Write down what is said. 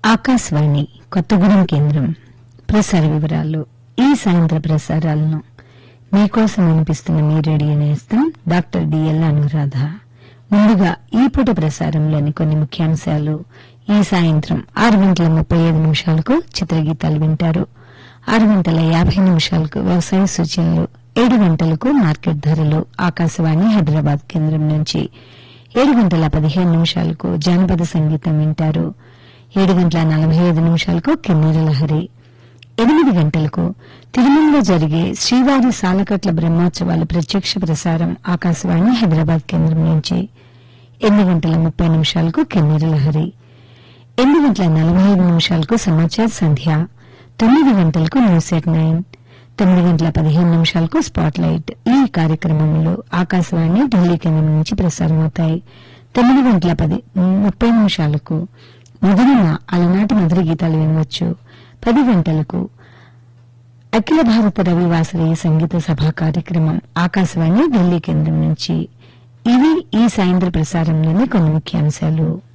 ఆకాశవాణి కొత్తగూడెం కేంద్రం ప్రసార వివరాలు ఈ సాయంత్ర ప్రసారాలను మీకోసం అనిపిస్తున్న మీ రేడియో నేస్తం డాక్టర్ డిఎల్ అనురాధ ముందుగా ఈ పూట ప్రసారంలోని కొన్ని ముఖ్యాంశాలు ఈ సాయంత్రం ఆరు గంటల ముప్పై ఐదు నిమిషాలకు చిత్రగీతాలు వింటారు ఆరు గంటల యాభై నిమిషాలకు వ్యవసాయ సూచనలు ఏడు గంటలకు మార్కెట్ ధరలు ఆకాశవాణి హైదరాబాద్ కేంద్రం నుంచి ఏడు గంటల పదిహేను నిమిషాలకు జానపద సంగీతం వింటారు ఏడు గంటల నలభై ఐదు నిమిషాలకు కిన్నెర లహరి ఎనిమిది గంటలకు తిరుమలలో జరిగే శ్రీవారి సాలకట్ల బ్రహ్మోత్సవాల ప్రత్యక్ష ప్రసారం ఆకాశవాణి హైదరాబాద్ కేంద్రం నుంచి ఎనిమిది గంటల ముప్పై నిమిషాలకు కిన్నెర లహరి ఎనిమిది గంటల నలభై ఐదు నిమిషాలకు సమాచార సంధ్య తొమ్మిది గంటలకు న్యూస్ ఎట్ నైన్ తొమ్మిది గంటల పదిహేను నిమిషాలకు స్పాట్ లైట్ ఈ కార్యక్రమంలో ఆకాశవాణి ఢిల్లీ కేంద్రం నుంచి ప్రసారమవుతాయి తొమ్మిది గంటల పది ముప్పై నిమిషాలకు మధురిమ అలనాటి మధుర గీతాలు వినవచ్చు పది గంటలకు అఖిల భారత రవివాసరయ్య సంగీత సభ కార్యక్రమం ఆకాశవాణి ఢిల్లీ కేంద్రం నుంచి ఇవి ఈ సాయంత్ర ప్రసారంలోని కొన్ని ముఖ్యాంశాలు